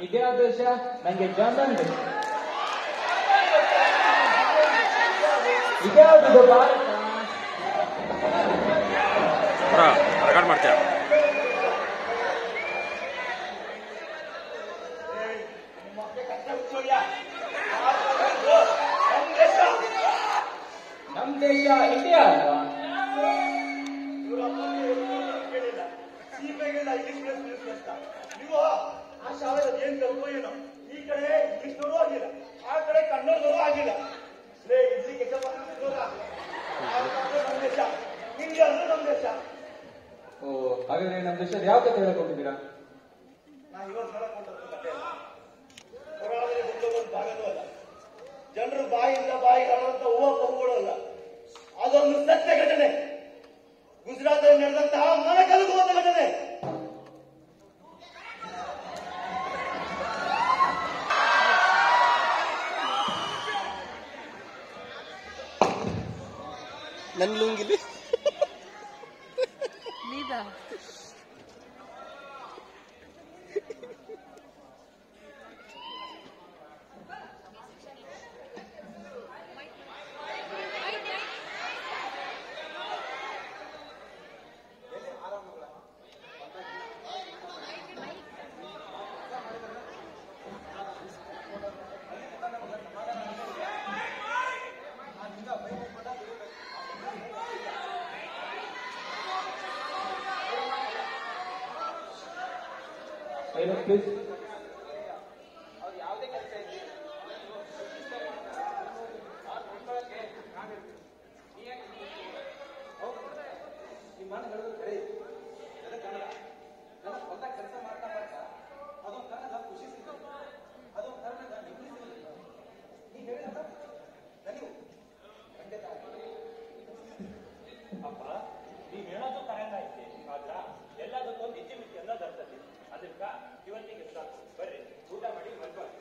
ಇದ್ಯಾವ ದೇಶ ನಂಗೆ ಜರ್ಮನ್ ದೇಶ ಇದ್ಯಾವ್ದು ಭಾರತ ಪುರ ರೆಕಾರ್ಡ್ ಮಾಡ್ತೀಯ ನಮ್ ದೇಶ ಇಂಡಿಯಾ ಅಲ್ವಾ ನೀವು ಆ ಶಾಲೆಯಲ್ಲಿ ಏನ್ ಕಲ್ತೋ ಏನೋ ಈ ಕಡೆ ಇಂಗ್ಲಿಷ್ನವರು ಆಗಿಲ್ಲ ಆ ಕಡೆ ಕನ್ನಡದವರು ಆಗಿಲ್ಲ ಲೇ ಇಡ್ಲಿ ಕೆಚಪ್ ನಮ್ ದೇಶ ಇಂಡಿಯಾ ಅಂದ್ರೆ ನಮ್ ದೇಶ ಓ ಹಾಗಾದ್ರೆ ನಮ್ ದೇಶದ ಯಾವ ಕತೆ ಹೇಳಕ್ ಹೋಗಿದ್ದೀರಾ ನಾ ಇವತ್ತು ಹೇಳಕ್ ಹೊಂಟದ್ದು ಕಥೆ ಅಲ್ಲ. ಪುರಾಣದಲ್ಲಿ ಬಂದ ಒಂದು ಭಾಗನೂ ಅಲ್ಲ ಜನರು ಬಾಯಿಂದ ಬಾಯಿ ಆಡುವಂತ ಹೂವ ಪೂಗಳು ಅಲ್ಲ ಅದೊಂದು ಸತ್ಯ ಘಟನೆ ಗುಜರಾತ್ ನಡೆದಂತಹ ಮನ ಕಲಗುವಂತ ಘಟನೆ ನನ್ ಲುಂಗಿಲಿ ನೀದಾ ಸೈಲೆಂಟ್ ಪ್ಲೀಸ್ ಅಪ್ಪ ನೀವ್ ಹೇಳೋದು ಕರೆಕ್ಟ್ ಐತಿ ಆದ್ರ ಎಲ್ಲದಕ್ಕೊಂದು ಇತಿಮಿತಿ ಎಲ್ಲ ಬರ್ತದೆ ಅದಕ್ಕ ಇವತ್ತಿಗೆ ಸಾಕು ಬರ್ರಿ ಊಟ ಮಾಡಿ ಮಲ್ಕೊಳ್ಳಿ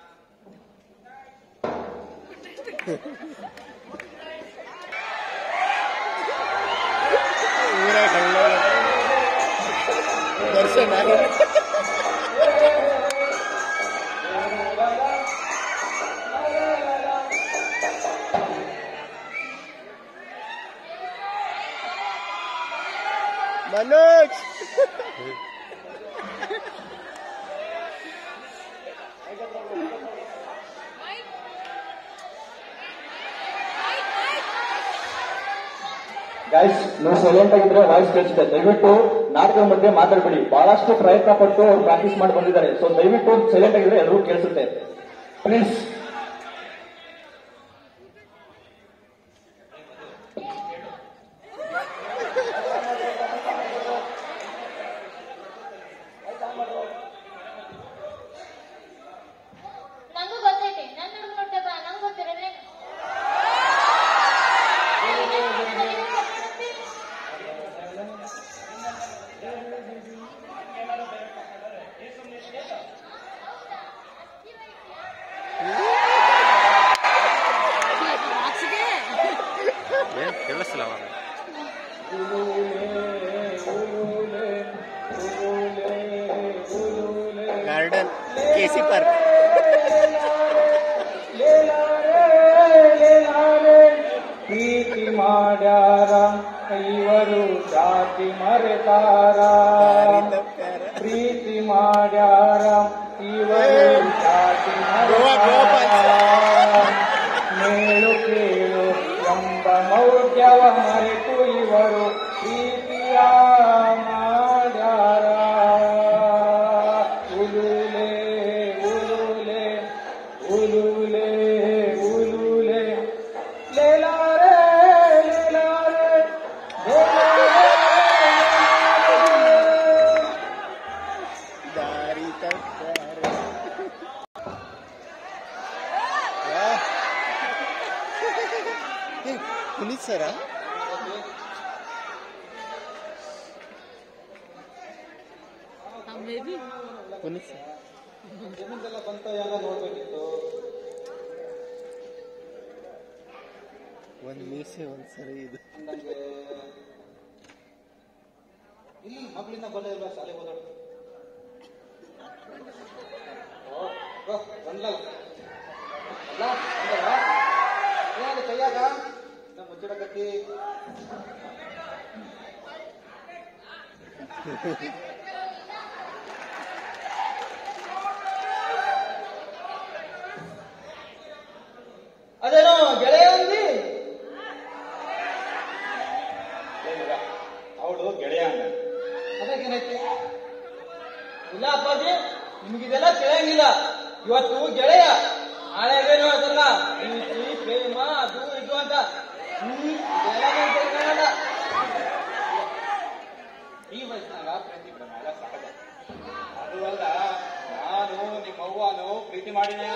ಊರ ಕಳ್ಳ ದರ್ಶನ ಮನೋಜ್ ಗೈಸ್ ನೀವು ಸೈಲೆಂಟ್ ಆಗಿದ್ರೆ ವಾಯ್ಸ್ ಕೇಳಿಸಿದೆ ದಯವಿಟ್ಟು ನಾಟಕದ ಮಧ್ಯೆ ಮಾತಾಡ್ಬೇಡಿ ಬಹಳಷ್ಟು ಪ್ರಯತ್ನ ಪಟ್ಟು ಅವ್ರು ಪ್ರಾಕ್ಟೀಸ್ ಮಾಡಿ ಬಂದಿದ್ದಾರೆ ಸೊ ದಯವಿಟ್ಟು ಸೈಲೆಂಟ್ ಆಗಿದ್ರೆ ಎಲ್ಲರೂ ಕೇಳಿಸುತ್ತೆ ಪ್ಲೀಸ್ ನಂಗೂ ಗೊತ್ತೈತಿ ನನ್ನ ನೋಡ್ದೆ ಬಾ ನಂಗೆ ಗೊತ್ತಿರೋದೇನು ಬಾಕ್ಸ್ಗೆ ಏನ್ ಕೇಳಿಸ್ತಿಲ್ಲ ಅವಾಗ ಗಾರ್ಡನ್ ಕೆ ಸಿ ಪಾರ್ಕ್ ಪ್ರೀತಿ ಮಾಡ್ಯಾರ ಇವರು ಜಾತಿ ಮರೆತಾರ ಪ್ರೀತಿ ಮಾಡ್ಯಾರ ಇವರು ಜಾತಿ ಗೋವಾ, ಗೋವಾ ಮರೆತಾರ ಮೇಳು ಕೇಳು ಎಂಬ ಮೌಢ್ಯವ ಮರೆತು ಇವರು ಪ್ರೀತಿಯ ಮಾಡ್ಯಾರ ಉಲುಲೆ ಉಲುಲೆ ಉಲುಲೆ ಉಲುಲೆ ಲೇಲಾರೆ ಲೇಲಾರೆ ಲೇಲಾರೆ, ದಾರಿ ತಪ್ಪಾರೆ ಪುನೀತ್ ಸರ ಬೇಬಿ ಪುನೀತ್ ಸರ್ ಜಮೀನ್ದೆಲ್ಲ ಬಂತ ಎಲ್ಲ ನೋಡ್ಬೇಕಿತ್ತು ಒಂದ್ ಮೀಸೆ ಒಂದ್ ಸರಿ ಇದು ನಂಗೆ ಇಲ್ಲಿ ಮಗಳಿಂದ ಬಲ್ಲ ಇಲ್ವಾ ಶಾಲೆಗೆ ಹೋದಳು ಒಂದ್ಲಲ್ಲ ಅಲ್ಲ ಒಂದಲ್ಲ ಏನಾದ್ರು ಕೈಯಾಗ ನಮ್ಮ ಮುಚ್ಚಿಡಕತ್ತಿ ಅದೇನೋ ಗೆಳೆಯ ಅಂದಿ ಅವಳು ಗೆಳೆಯ ಅಂದ ಅದಕ್ಕೇನೈತಿ ಇಲ್ಲ ಅಪ್ಪಾಜಿ ನಿಮ್ಗಿದೆಲ್ಲ ತಿಳಿಯಂಗಿಲ್ಲ ಇವತ್ತು ಗೆಳೆಯ ನಾಳೆಗೇನೋ ಅದಲ್ಲ ಪ್ರೀತಿ ಪ್ರೇಮ ಅದು ಇದು ಅಂತ ಹ್ಮ್ ಇದೆಲ್ಲ ನಮ್ಗ್ ತಿಳ್ಕೊಳಲ್ಲ. ಈ ವಯಸ್ಸಿನಾಗ ಪ್ರೀತಿ ಪ್ರೇಮ ಎಲ್ಲ ಸಹಜ ಅದು ಅಲ್ಲ ನಾನು ನಿಮ್ಮ ಅವ್ವನು ಪ್ರೀತಿ ಮಾಡಿನೇ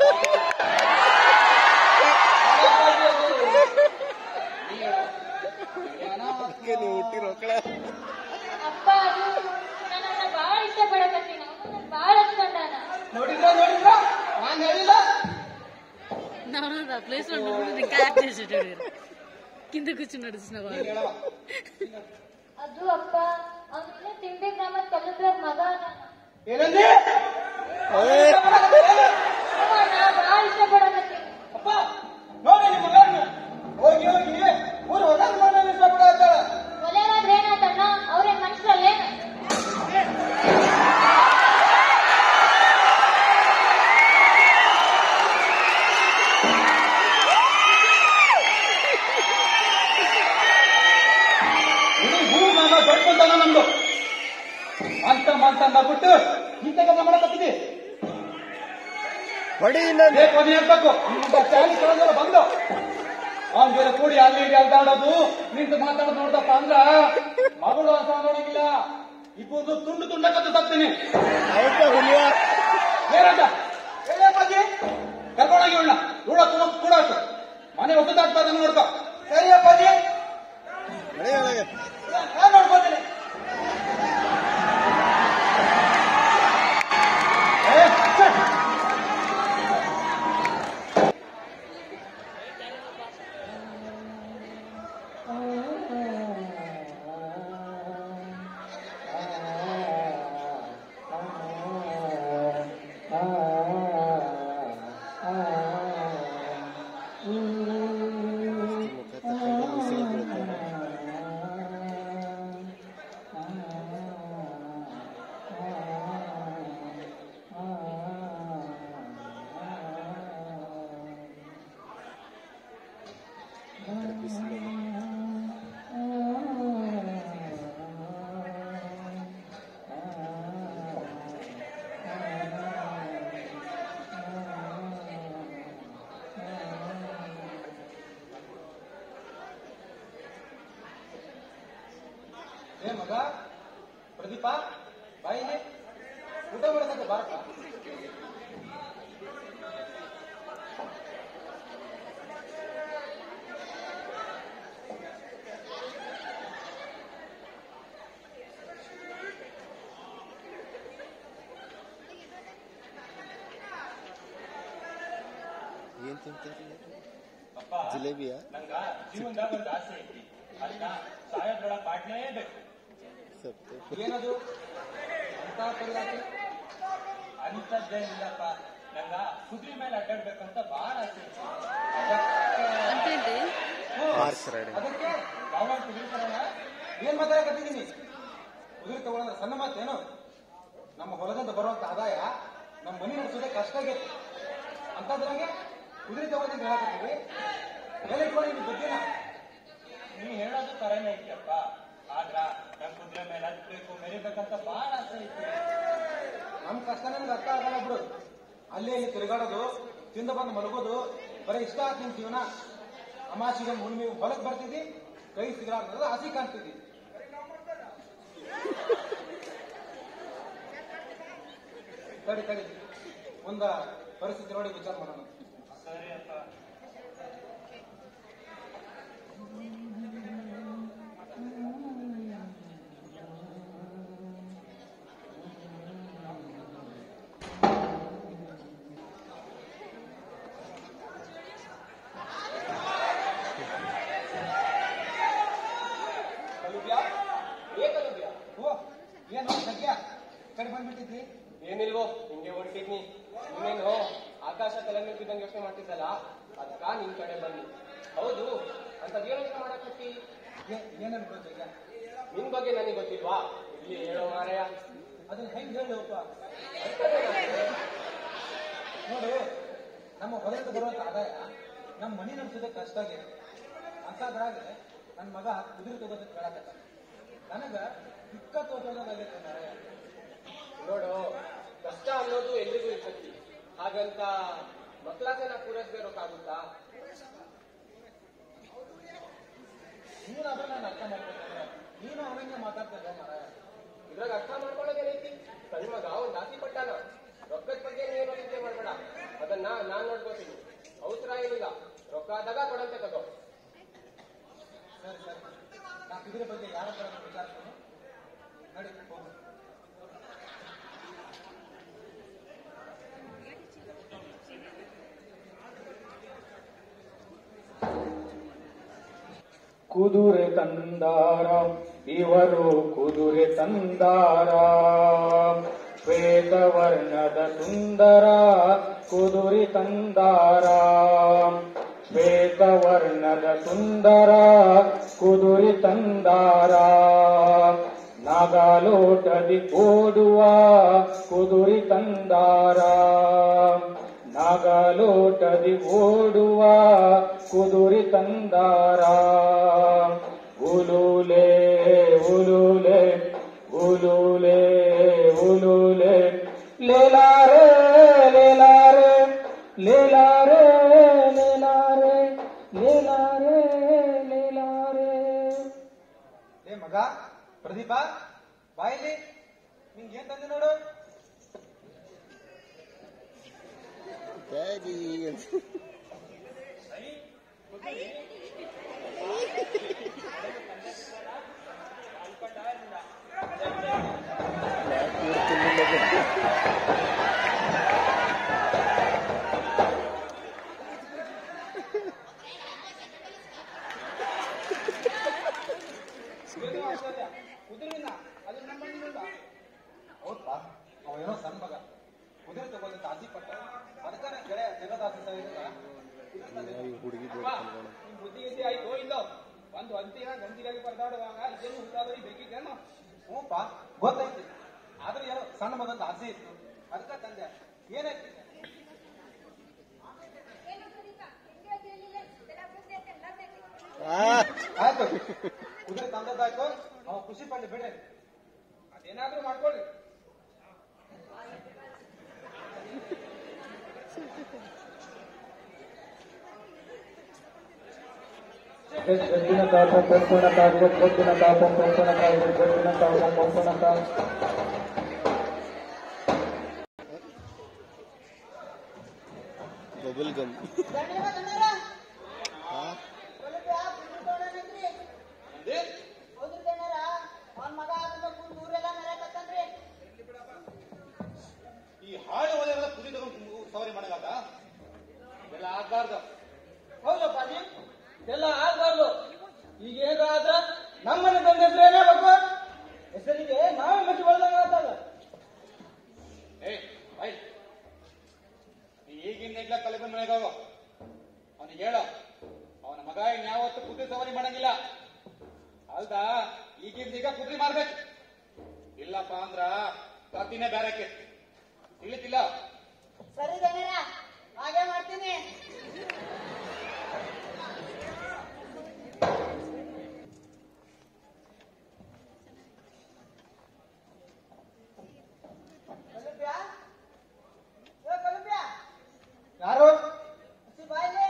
ಅಪ್ಪಾಜಿ ಅದು ನೀ ಹೇಳು. ಗೆಳೆಯನಾ? ಅದಕ್ಕೆ ನೀವು ಹುಟ್ಟಿರೋ ಕಳ ಅಪ್ಪ ಅದು ನನ್ನನ್ನ ಬಾಳ ಇಷ್ಟಪಡಕತ್ತೀನಿ ಅವನು ಬಾಳ ಹಚ್ಕೊಂಡಾನ ನೋಡಿದ್ರ ನೋಡಿದ್ರ ನಾನ್ ಹೇಳಿಲ್ಲ నవరా ప్లేస్ లో ఉండి క్యాప్ చేసేటాడు కింద కూర్చుని నడుస్తున్నావా ನೀನ್ ಹೇಳವ ಅದು ಅಪ್ಪ ಅವನಿನ್ನ ತಿಂಬಿ ಗ್ರಾಮದ ಕಲ್ಲದ್ರ ಮಗ ಅದಾನ. ಏನಂದಿ ಅವ ನಾ ಬಾಳ ಇಷ್ಟಪಡಕತ್ತೀನಿ ಅಪ್ಪ ನೋಡಿ ನಿಮ್ಮ ಮಗನ್ನ ಹೋಗಿ ಹೋಗಿ ಊರು ಹೊಸ ಮನೆ ಇಷ್ಟಪಡತ್ತಾಳ ಒಲೆಗಾದ್ರೆ ಏನಾತಣ್ಣ ಅವ್ರೇನ್ ಮನುಷ್ಯರಲ್ಲೇನ ಇಡೀ ಭೂಮಿ ನಮ್ಮ ದೊಡ್ಡತನ ನಮ್ದು ಅಂತ ಮಂತ ಬಿಟ್ಟು ಇಂಥ ಕೆಲಸ ಮಾಡಕತ್ತಿದ್ದಿ ಹೊಡಿ ಇನ್ನೊಂದು ಬೇಕು ಅದೇ ಇರ್ಬೇಕು ನಿಮ್ಗೆ ಚಾಲಿ ಕಳೆದಲ್ಲ ಬಂದು ಅವನ ಜೊತೆ ಕೂಡಿ ಅಲ್ಲಿ ಇಲ್ಲಿ ಅಲ್ದಾಡೋದು ನಿಂತು ಮಾತಾಡೋದು ನೋಡ್ದಪ್ಪ ಅಂದ್ರ ಮಗಳು ಅಂತ ನೋಡಂಗಿಲ್ಲ ಇಬ್ಬರು ತುಂಡು ತುಂಡಕತ್ತು ಸತ್ತೀನಿ ಔಟ ಹುಲಿಯ ಏನಂತ ಹೇಳಪ್ಪಾಜಿ ಕರ್ಕೊಂಡೋಗಿ ಉಳ್ಳ ರೂಢ ತುಂಬ ಕೂಡ ಮನೆ ಹೊಸದಾಗ್ತಾ ಇದೆ ನೋಡ್ಕೊ ಸರಿ ಅಪ್ಪಾಜಿ ಮಳೆ ಒಳಗೆ ನಾನು ನೋಡ್ಕೋತೀನಿ ಏ, ಛೆ. ಮುಖ ತಕೊಂಡು ಬಿಸಿಲು ಬೀಳ್ತಾನೆ ಬಿಸಿಲು ಏ ಮಗ ಪ್ರದೀಪ ಬಾಯಿಲಿ ಊಟ ಮಾಡಕ್ಕೆ ಬಾರಪ್ಪ ಏನ್ ತಿಂತಾರೆ ಅಪ್ಪ ಜಿಲೇಬಿಯಾ ನಂಗ ಜೀವನದಾಗ ಒಂದು ಆಸೆ ಐತಿ ಅದನ್ನ ಸಾಯೋದ್ರೊಳಗೆ ಮಾಡ್ಲೇಬೇಕು ಸತ್ತು ಏನದು ಅಂತ ಪರಿಹಾರ ಅಂಥದ್ದೇನಿಲ್ಲಪ್ಪ ನಂಗ ಕುದುರೆ ಮೇಲೆ ಅಡ್ಡಾಡ್ಬೇಕಂತ ಬಹಳ ಆಸೆ ಐತಿ అంతేంటి ಹಾರ್ಸ್ ರೈಡಿಂಗ್ ಅದಕ್ಕೆ ಯಾವಾಗ ಕುದುರೆ ತರೋಣ ಏನ್ ಮಾತಾಡಕತ್ತಿದ್ದೀನಿ ಕುದುರೆ ತಗೊಳ್ಳೋದ್ರ ಸಣ್ಣ ಮಾತೇನು ನಮ್ಮ ಹೊಲದಿಂದ ಬರುವಂತ ಆದಾಯ ನಮ್ಮ ಮನೆ ನಡೆಸೋದೇ ಕಷ್ಟ ಆಗೈತಿ ಅಂತದ್ರಂಗೆ ಕುದುರೆ ತಗೊಳ್ಳೋದಂತ ಹೇಳಕತ್ತೀವಿ ಎಲ್ಲಿ ಇಟ್ಕೊಂಡು ನಿಮ್ಗೆ ಬುದ್ಧಿನ ನೀ ಹೇಳೋದು ಕರೆನೇ ಐತಿಯಪ್ಪ ಆದ್ರ ನಮ್ ಕುದುರೆ ಮೇಲೆ ಹತ್ಬೇಕು ಮೆರಿಬೇಕಂತ ಬಹಳ ಆಸೆ ಐತಿ ನಮ್ ಕಷ್ಟ ನಮ್ಗೆ ಅರ್ಥ ಆಗಲ್ಲ ಬಿಡು ಅಲ್ಲೇ ಇಲ್ಲಿ ತಿರುಗಾಡೋದು ತಿಂದು ಬಂದು ಮಲಗೋದು ಬರೀ ಇಷ್ಟ ಆಯ್ತು ನಿಮ್ ಜೀವನ ಅಮಾಸಿಗೆ ಹುಣ್ಣಿಮೆ ಹೊಲಕ್ ಬರ್ತಿದ್ದಿ ಕೈ ಸಿಗಲಾರ್ದ ಹಸಿ ಕಾಣ್ತಿದ್ದಿ ತಡಿ ತಡಿ ಮುಂದ ಪರಿಸ್ಥಿತಿ ನೋಡಿ ವಿಚಾರ ಮಾಡೋಣ ಸರಿ ಅಪ್ಪ ಕಲುಬ್ಯಾ ಏ ಕಲುಬ್ಯಾ ಓ ಏನು ಸದ್ಯ ಕಡೆ ಬಂದ್ಬಿಟ್ಟಿದ್ದಿ ಏನಿಲ್ವೋ ಹಿಂಗೆ ಹೊರಟಿದ್ನಿ ಇನ್ನೇನು ಅದಕ್ಕ ನಿನ್ ಕಡೆ ಬನ್ನಿ ಹೌದು ಅಂತ ಯೋಚನೆ ಮಾಡಕ್ಕೆ ಏನನ್ಬೇಕು ಈಗ ನಿನ್ ಬಗ್ಗೆ ನನಗೆ ಗೊತ್ತಿಲ್ವಾ ಇಲ್ಲಿ ಹೇಳೋ ಮಾರಾಯ ಅದನ್ನ ಹೆಂಗ್ ಹೇಳಪ್ಪ ನೋಡು ನಮ್ಮ ಹೊಲದಿಂದ ಬರುವಂತ ಆದಾಯ ನಮ್ಮ ಮನಿ ನಡೆಸೋದಕ್ಕೆ ಕಷ್ಟ ಆಗಿದೆ ಅಂತದ್ರಾಗ ನನ್ನ ಮಗ ಕುದುರೆ ತಗೋದಕ್ಕೆ ಕೇಳಕತ್ತ ನನಗ ದುಃಖ ತೋಟದಾಗೈತೆ ಮಾರಾಯ ನೋಡು ಕಷ್ಟ ಅನ್ನೋದು ಎಲ್ರಿಗೂ ಇರ್ತೈತಿ ಹಾಗಂತ ಮಕ್ಕಳಾಸನ ಪೂರೈಸ್ಬೇರೋಕ್ಕಾಗುತ್ತಾ ನೀನು ಅದನ್ನ ನಾನು ಅರ್ಥ ಮಾಡ್ಕೊಂಡ್ರೆ ನೀನು ಅವನಿಗೆ ಮಾತಾಡ್ತಿದ್ದೆ ಮಾರಾಯ ಇದ್ರಾಗ ಅರ್ಥ ಮಾಡ್ಕೊಳ್ಳೋದೇನೈತಿ ಸಣ್ಣ ಮಗ ಒಂದ್ ಆಸೆ ಪಟ್ಟಾನ ರೊಕ್ಕದ ಬಗ್ಗೆ ನೀನು ಚಿಂತೆ ಮಾಡ್ಬೇಡ ಅದನ್ನ ನಾನ್ ನೋಡ್ಕೋತೀನಿ ಅವಸರ ಏನಿಲ್ಲ ರೊಕ್ಕ ಆದಾಗ ಕೊಡಂತೆ ತಗೋ ಸರಿ ಸರಿ ನಾ ಕುದುರೆ ಬಗ್ಗೆ ಯಾರ ಹತ್ರ ವಿಚಾರಿಸ್ತೀನಿ ನಡಿ ಹೋಗು ಕುದುರೆ ತಂದಾರ ಇವರು ಕುದುರೆ ತಂದಾರ ಶ್ವೇತವರ್ಣದ ಸುಂದರ ಕುದುರೆ ತಂದಾರ ಶ್ವೇತವರ್ಣದ ಸುಂದರ ಕುದುರೆ ತಂದಾರ ನಾಗಾಲೋಟದಿ ಓಡುವ ಕುದುರೆ ತಂದಾರ ನಾಗಲೋಟದಿ ಓಡುವ ಕುದುರೆ ತಂದಾರ ಉಲುಲೆ ಉಲುಲೆ ಉಲುಲೆ ಉಲುಲೆ ಲೇಲಾರೆ ಲೇಲಾರೆ ಲೇಲಾರೆ ಲೇಲಾರೆ ಲೇಲಾರೆ ಲೇಲಾರೆ ಏ ಮಗ ಪ್ರದೀಪ ಬಾಯಿಲಿ ನಿಂಗೆ ಏನ್ ತಂದೆ ನೋಡು ಡ್ಯಾಡಿ ಕುದುರೆನ ಅದು ನಮ್ಮ ಮಣ್ಣಿನಿಂದ ಹೌದಾ ಅವೇನೋ ಸಣ್ಣ ಮಗ ಕುದುರೆ ತಗೋದಂತ ಆಸೆ ಪಟ್ಟ ಅದಕ್ಕ ನನ್ನ ಗೆಳೆಯ ಜಗದಾಸ ಹುಡುಗಿ ನಿಮ್ ಬುದ್ಧಿ ಗಿದ್ದಿ ಆಯ್ತು ಇಲ್ಲೋ ಒಂದು ಅಂತಿನ ಗಂಜಿಗಾಗಿ ಪರದಾಡುವಾಗ ಇದೇನು ಹುಟ್ಟಾದ್ರಿ ಬೇಕಿದ್ದೇನೋ ಹ್ಞೂಪ್ಪ ಗೊತ್ತೈತಿ ಆದ್ರೆ ಏನೋ ಸಣ್ಣ ಮಗಂತ ಆಸೆ ಇತ್ತು ಅದಕ್ಕ ತಂದೆ ಏನಾಯ್ತು ಆಯ್ತು ಕುದುರೆ ತಂದದ್ದಾಯ್ತು ಅವ ಖುಷಿ ಪಡ್ಲಿ ಬಿಡ್ರಿ ಅದೇನಾದ್ರೂ ಮಾಡ್ಕೊಳ್ಳಿ ಜಗ್ಗಿನ ತಾಪ ಪೊಪ್ಪಣ ತಾಪ ಪೊಪ್ಪಿನ ತಾಪ ಪೊಪ್ಪಣ ತಾಪ ಜಗ್ಗಿನ ತಾಪ ಪೊಪ್ಪಣ ತಾಪ ಬಬಲ್ ಗಮ್ ಈ ಹಾಡು ಒಲೆಗಳ ಕುದಿ ತಗೊಂಡು ಸವಾರಿ ಮಾಡಗಾದ ಇವೆಲ್ಲ ಆಗ್ಬಾರ್ದು ಹೌದಪ್ಪ ಅಜ್ಜಿ ಎಲ್ಲ ಆಗ್ಬಾರ್ದು ಈಗ ಏನಾದ್ರ ನಮ್ಮನೆ ಬಂದ ಹೆಸರು ಏನಾಗಬೇಕು ಹೆಸರಿಗೆ ನಾವೇ ಮಚ್ಚಿ ಬೆಳೆದಂಗ ಆಗ್ತದ ಏಯ್ ಬೈ ನೀ ಈಗಿನ ನೆಗ್ಲ ತಲೆ ಬಂದ ಮನೆಗೆ ಹೋಗು ಅವನಿಗೆ ಹೇಳು ಅವನ ಮಗ ಇನ್ಯಾವತ್ತು ಕುದುರೆ ಸವಾರಿ ಮಾಡಂಗಿಲ್ಲ ಅಲ್ದ ಈಗಿಂದ ಈಗ ಕುದುರೆ ಮಾಡ್ಬೇಕು ಇಲ್ಲಪ್ಪ ಅಂದ್ರ ಕತ್ತಿನೇ ಬೇರೆಕ್ಕೆ ತಿಳಿತಿಲ್ಲ ಸರಿ ದನರ ಹಾಗೆ ಮಾಡ್ತೀನಿ ಕಲುಬ್ಯ? ಏ ಕಲುಬ್ಯ, ಯಾರು ಹಸಿ ಬಾಯ್ಲಿ.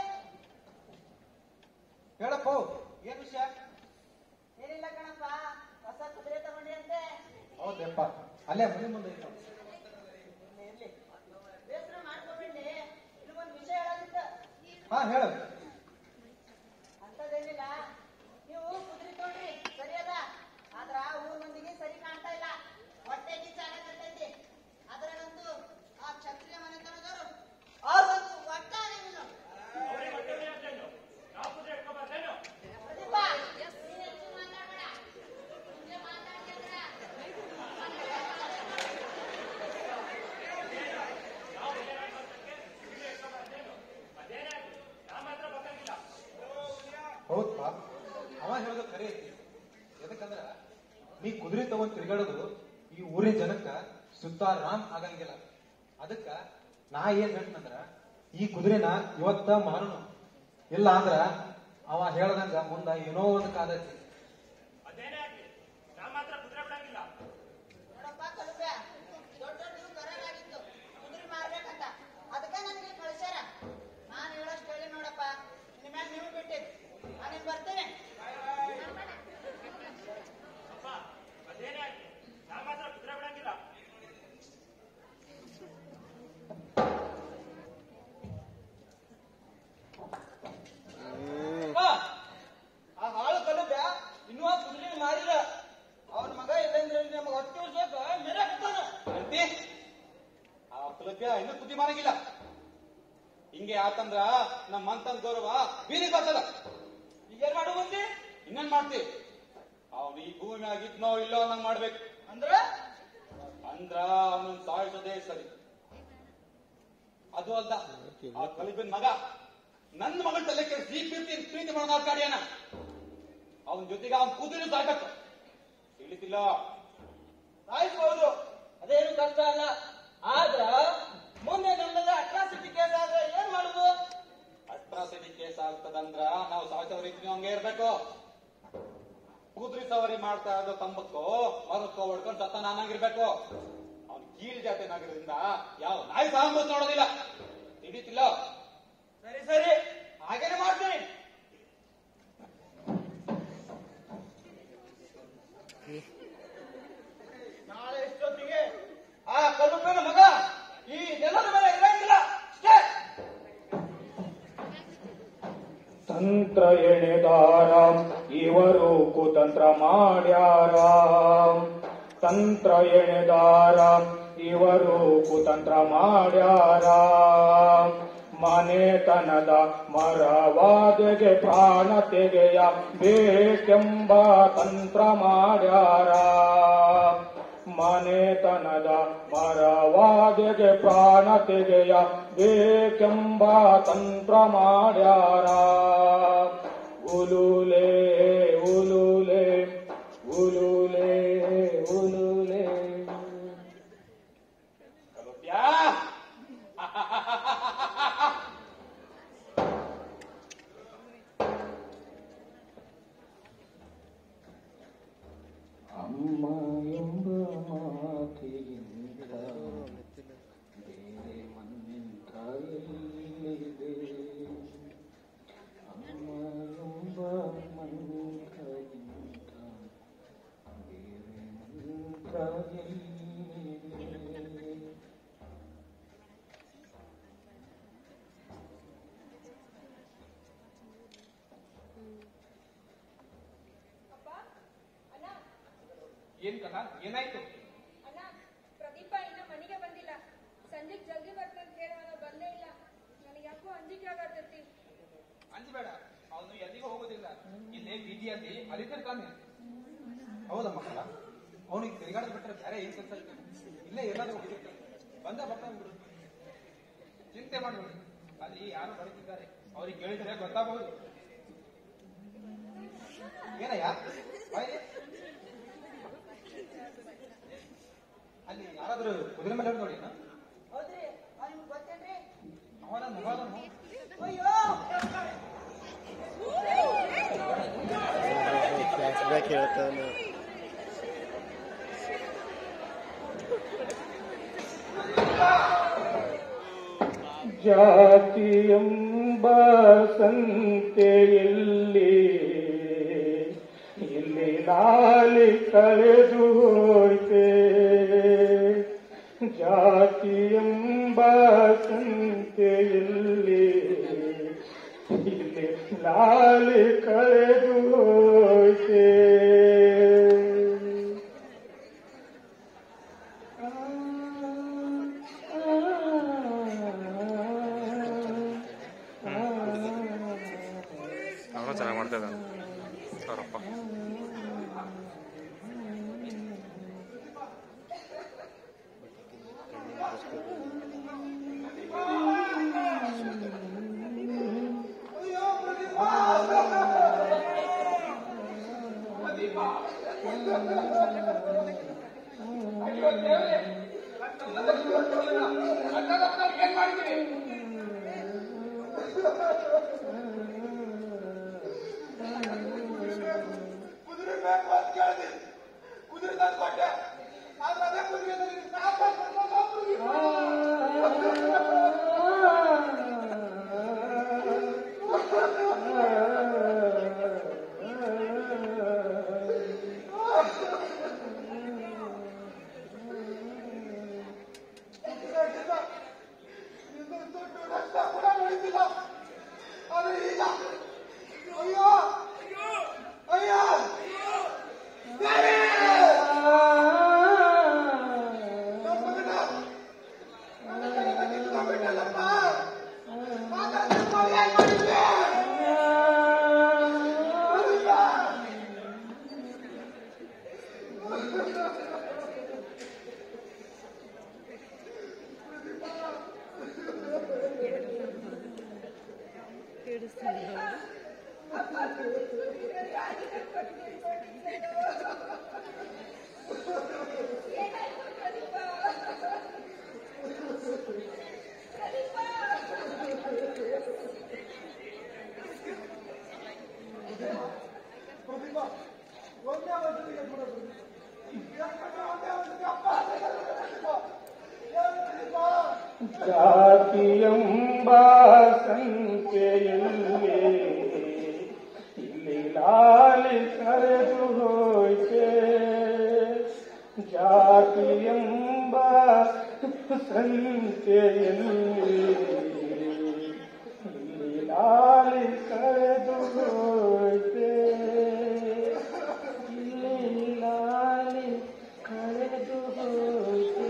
ಹೇಳಪ್ಪ ಏನ್ ವಿಷಯ ಏನಿಲ್ಲ ಕಣಪ್ಪ ಹೊಸ ಕುದುರೆ ತಗೊಂಡಿ ಅಂತೆ ಹೌದಪ್ಪ ಅಲ್ಲೇ ಮನೆ ಮುಂದೆ ಇತ್ತು ಇರ್ಲಿ, ಇರ್ಲಿ ಬೇಸರ ಮಾಡ್ಕೋಬೇಡಿ ಇಲ್ಲೊಂದು ವಿಷಯ ಹೇಳೋದಿತ್ತು ಹಾ ಹೇಳು ಅಂತದೇನಿಲ್ಲ ನೀವು ಕುದುರೆ ತಗೊಂಡ್ರಿ ಸರಿ ಅದ ಆದ್ರ ಊರ್ ಮಂದಿಗೆ ಸರಿ ಕಾಣ್ತಾ ಇಲ್ಲ ಹೊಟ್ಟೆ ಕಿಚ್ಚಾಗತ್ತೈತಿ ಅದ್ರಾಗಂತೂ ಆ ಕ್ಷತ್ರಿಯ ಮನೆತನದವರು ಅವ್ರಿಗಂತೂ ಒಟ್ಟ ಆಗಂಗಿಲ್ಲ. ಪ್ರದೀಪ, ನೀನ್ ಹೆಚ್ಚು ಮಾತಾಡ್ಬೇಡ. ಹಿಂಗೆ ಮಾತಾಡ್ತಿದ್ರ ಹೌದಪ್ಪ ಅವ ಹೇಳೋದು ಖರೆ ಐತಿ ಎದಕ್ಕಂದ್ರ ನೀ ಕುದುರೆ ತಗೊಂಡ್ ತಿರ್ಗಾಡೋದು ಈ ಊರಿನ ಜನಕ್ಕ ಸುತ್ತಾರಾಮ್ ಆಗಂಗಿಲ್ಲ ಅದಕ್ಕ ನಾ ಏನ್ ಹೇಳ್ತಂದ್ರ ಈ ಕುದುರೆನ ಇವತ್ತ ಮಾರೋಣ ಇಲ್ಲ ಅಂದ್ರ ಅವ ಹೇಳ್ದಂಗ ಮುಂದ ಏನೋ ಒಂದು ಕಾದೈತಿ ನೋಡಪ್ಪ ಕಲುಬ್ಯ ದೊಡ್ಡ ದೊಡ್ಡ ಕರಾರಾಗಿತ್ತು ಕುದುರೆ ಮಾರ್ಬೇಕಂತ ಅದಕ್ಕೆ ನನಗೆ ಕಳಿಸ್ಯಾರ ನಾನು ಹೇಳೋಷ್ಟು ಹೇಳಿ ನೋಡಪ್ಪ ಇನ್ಮೇಲೆ ನೀವು ಬಿಟ್ಟಿರಿ ನಾನು ಬರ್ತೇನೆ ಆ ಹಾಳು ಕಲುಬ್ಯ ಇನ್ನೂ ಆ ಕುದುರೆ ಮಾರಿಲ್ಲ ಅವನ ಮಗ ಇಲ್ಲಂದ್ರೆ ನಮಗೆ ಹೊಟ್ಟೆ ಉರ್ಸೋಕ ಮೇರೆ ಹಾಕ್ತಾನ ಅಂತಿ ಆ ಕಲುಬ್ಯ ಇನ್ನೂ ಬುದ್ಧಿ ಮಾರಂಗಿಲ್ಲ ಹಿಂಗೆ ಆತಂದ್ರ ನಮ್ಮ ಮಂತನ್ ಗೌರವ ಬೀದಿ ಬರ್ತದ ಈಗ ಏನ್ ಮಾಡು ಬಂದಿ ಇನ್ನೇನ್ ಮಾಡ್ತಿ ಅವ್ನು ಈ ಭೂಮಿ ಮ್ಯಾಗ ಇದ್ನೋ ಇಲ್ಲೋ ಅನ್ನಂಗ್ ಮಾಡ್ಬೇಕು ಅಂದ್ರ ಅಂದ್ರ ಅವನನ್ನ ಸಾಯಿಸೋದೇ ಸರಿ ಅದು ಅಲ್ದ ಆ ಕಲಿಬಿನ್ ಮಗ ನನ್ನ ಮಗಳ ತಲೆ ಕೆಡಿಸಿ ಪ್ರೀತಿ ಪ್ರೀತಿ ಮಾಡೋಣ ಕಾಡ್ಯಾನ ಅವನ ಜೊತೆಗೆ ಅವನ್ ಕೂದಲು ಸಾಕತ್ತು ತಿಳಿತಿಲ್ಲ ಸಾಯಿಸಬಹುದು ಅದೇನು ಕಷ್ಟ ಅಲ್ಲ ಆದ್ರ ಮುಂದೆ ನಮ್ಮದ ಅಟ್ರಾಸಿಟಿ ಕೇಸ್ ಆದ್ರೆ ಏನ್ ಮಾಡುದು ಅಟ್ರಾಸಿಟಿ ಕೇಸ್ ಆಗ್ತದಂದ್ರ ನಾವು ಸಾಯಿಸೋರ್ ಇದ್ವಿ ಹಂಗೆ ಇರ್ಬೇಕು ಕುದುರೆ ಸವಾರಿ ಮಾಡ್ತಾ ಇರೋ ತಂಬಕ್ಕೂ ಮರಕ್ಕೋ ಹೊಡ್ಕೊಂಡು ಸತ್ತ ನಾನಾಗಿರ್ಬೇಕು ಅವ್ನ್ ಕೀಳ್ ಜಾತಿ ನಗರದಿಂದ ಯಾವ ನಾಯಿ ಸಾಂಬತ್ ನೋಡೋದಿಲ್ಲ ತಿಳಿತಿಲ್ಲ ಸರಿ ಸರಿ ಹಾಗೇನೆ ಮಾಡ್ತೀನಿ ನಾಳೆ ಇಷ್ಟೊತ್ತಿಗೆ ಆ ಕಲ್ಲುಪ್ಪನ ಮಗ ಈ ನೆಲದ ಮೇಲೆ ಇರಂಗಿಲ್ಲ ಅಷ್ಟೇ ತಂತ್ರ ಎಣೆದಾರ ಇವರು ಕುತಂತ್ರ ಮಾಡ್ಯಾರ ತಂತ್ರ ಎಣೆದಾರ ಇವರು ಕುತಂತ್ರ ಮಾಡ್ಯಾರ ಮನೆತನದ ಮರವಾದೆಗೆ ಪ್ರಾಣ ತೆಗೆಯ ಬೇಕೆಂಬ ತಂತ್ರ ಮಾಡ್ಯಾರ ಮನೆತನದ ಮರವಾದೆಗೆ ಪ್ರಾಣ ತೆಗೆಯ ಬೇಕೆಂಬ ತಂತ್ರ ಮಾಡ್ಯಾರ ಉಲುಲೆ ಉಲುಲೆ ಉಲುಲೆ ಉಲುಲೆ ಕಲುಪ್ಯಾ ಅಮ್ಮ ಎಂಬ ಮಾತಿಗಿಂತ ಬೇರೆ ಮಂತ್ರ ಎಲ್ಲಿದೆ ಅಮ್ಮ ಎಂಬ ಮಂತ್ರಗಿಂತ ಬೇರೆ ಮಂತ್ರ ಎಲ್ಲಿದೆ ಏನ್ ಕಲ ಏನಾಯ್ತು ಅಣ್ಣ ಪ್ರದೀಪ ಇನ್ನ ಮನೆಗೆ ಬಂದಿಲ್ಲ ಸಂಜೆಗ್ ಜಲ್ದಿ ಬರ್ತಂತ ಹೇಳುವಾಗ ಬಂದೇ ಇಲ್ಲ ನನಗೆ ಯಾಕೋ ಅಂಜಿಕೆ ಆಗತ್ತೈತಿ ಅಂಜಬೇಡ ಅವನು ಎಲ್ಲಿಗೂ ಹೋಗೋದಿಲ್ಲ ಇಲ್ಲೇ ಬೀದಿಯಲ್ಲಿ ಅಲಿತಿರ್ತಾನೆ ಹೌದಾ ಮಕ್ಕಳ ಅವನಿಗೆ ತಿರುಗಾಡ ಬಿಟ್ಟರೆ ಬೇರೆ ಏನ್ ಕೆಲಸ ಇಲ್ಲ ಇಲ್ಲೇ ಎಲ್ಲಾದ್ರೂ ಹೋಗಿರ್ತಾನೆ ಬಂದ ಬರ್ತಾನೆ ಬಿಡು ಚಿಂತೆ ಮಾಡಬೇಡಿ ಅಲ್ಲಿ ಯಾರು ಬರುತ್ತಿದ್ದಾರೆ ಅವ್ರಿಗೆ ಕೇಳಿದರೆ ಗೊತ್ತಾಗಬಹುದು ಏನಯ್ಯ ಬಾಯ್ಲಿ. ಅಲ್ಲಿ ಯಾರಾದ್ರೂ ಕುದುರೆ ಮೇಲೆ ನೋಡಿ ಹೌದ್ರಿ ಅವ್ ನಿಮ್ಗೆ ಗೊತ್ತೇನ್ರಿ ಅವನ ಮಗನು ಅಯ್ಯೋ ಫ್ಲಾಶ್ ಬ್ಯಾಕ್ ಹೇಳ್ತಾನೆ ಜಾತಿಯೆಂಬ ಸಂತೆಯಲ್ಲಿ ಇಲ್ಲಿ ನಾಲಿ ಕಳೆದು ಹೋಯ್ತೆ ಜಾತಿಯೆಂಬ ಸಂತೆಯಲ್ಲಿ ಇಲ್ಲಿ ನಾಲಿ ಕಳೆದು ಹೋಯ್ತೆ ಅವನು ಚೆನ್ನಾಗಿ ಮಾಡ್ತಾ ಇದ್ದಾನೆ ಅವರಪ್ಪ ಆ ಏನ್ ಮಾಡಿದ್ದೀರಿ ಕುದುರೆ ಬೇಕು ಅಂತ ಕೇಳಿದೆ ಕುದುರೆ ತಂದು ಕೊಟ್ಟೆ ಆದ್ರೆ ಅದೇ ಕುದುರೆ ನನಗೆ ಸಾಕಾಗಿ ಬಂದಾಗ ಒಬ್ರಿಗೆ ಇನ್ನೊಂದು ದೊಡ್ಡ ರಕ್ತ ಕೂಡ ನಡೀತಿಲ್ಲ ಆದ್ರೆ ಈಗ ಅಯ್ಯೋ ಅಯ್ಯೋ ಜಾತಿಯೆಂಬ ಸಂಖ್ಯೆಯಲ್ಲಿ ಇಲ್ಲಿ ಲಾಲಿ ಕರೆದು ಹೋಯ್ತೆ ಜಾತಿಯೆಂಬ ಸಂಖ್ಯೆಯಲ್ಲಿ ಇಲ್ಲಿ ಲಾಲಿ ಕರೆದು ಹೋಯ್ತೆ ಇಲ್ಲಿ ಲಾಲಿ ಕರೆದು ಹೋಯ್ತೆ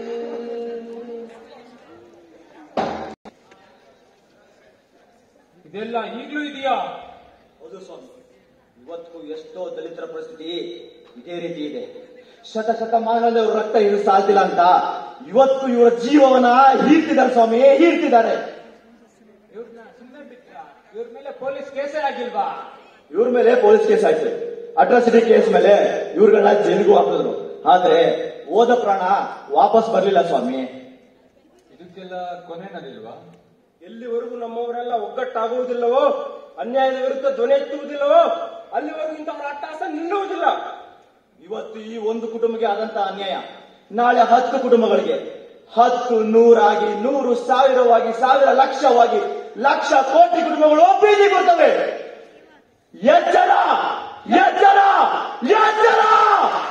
ಇದೆಲ್ಲ ಈಗ್ಲೂ ಇದೆಯಾ ಹೌದು ಸ್ವಾಮಿ ಇವತ್ತು ಎಷ್ಟೋ ದಲಿತರ ಪರಿಸ್ಥಿತಿ ಇದೇ ರೀತಿ ಇದೆ ಶತ ಶತಮಾನದಲ್ಲಿ ಅವ್ರ ರಕ್ತ ಇದು ಸಾಲ್ತಿಲ್ಲ ಅಂತ ಇವತ್ತು ಇವರ ಜೀವವನ್ನ ಹೀರ್ತಿದ್ದಾರೆ ಸ್ವಾಮಿ ಹೀರ್ತಿದ್ದಾರೆ ಇವ್ರನ್ನ ಸುಮ್ಮನೆ ಬಿಟ್ಟ ಇವ್ರ ಮೇಲೆ ಪೊಲೀಸ್ ಕೇಸೇ ಆಗಿಲ್ವಾ ಇವ್ರ ಮೇಲೆ ಪೊಲೀಸ್ ಕೇಸ್ ಆಯ್ತು ಅಟ್ರಾಸಿಟಿ ಕೇಸ್ ಮೇಲೆ ಇವ್ರಗಳನ್ನ ಜೈಲಿಗೂ ಹಾಕಿದ್ರು ಆದ್ರೆ ಹೋದ ಪ್ರಾಣ ವಾಪಸ್ ಬರ್ಲಿಲ್ಲ ಸ್ವಾಮಿ ಇದಕ್ಕೆಲ್ಲ ಕೊನೆ ನಡಿಲ್ವಾ ಎಲ್ಲಿವರೆಗೂ ನಮ್ಮವರೆಲ್ಲ ಒಗ್ಗಟ್ಟಾಗುವುದಿಲ್ಲವೋ ಅನ್ಯಾಯದ ವಿರುದ್ಧ ಧ್ವನಿ ಎತ್ತುವುದಿಲ್ಲವೋ ಅಲ್ಲಿವರೆಗೂ ಇಂಥವರ ಅಟ್ಟಹಾಸ ನಿಲ್ಲುವುದಿಲ್ಲ ಇವತ್ತು ಈ ಒಂದು ಕುಟುಂಬಕ್ಕೆ ಆದಂತ ಅನ್ಯಾಯ ನಾಳೆ ಹತ್ತು ಕುಟುಂಬಗಳಿಗೆ ಹತ್ತು ನೂರಾಗಿ ನೂರು ಸಾವಿರವಾಗಿ ಸಾವಿರ ಲಕ್ಷವಾಗಿ ಲಕ್ಷ ಕೋಟಿ ಕುಟುಂಬಗಳು ಬೀದಿ ಬರ್ತವೆ ಎಚ್ಚರ ಎಚ್ಚರ ಎಚ್ಚರ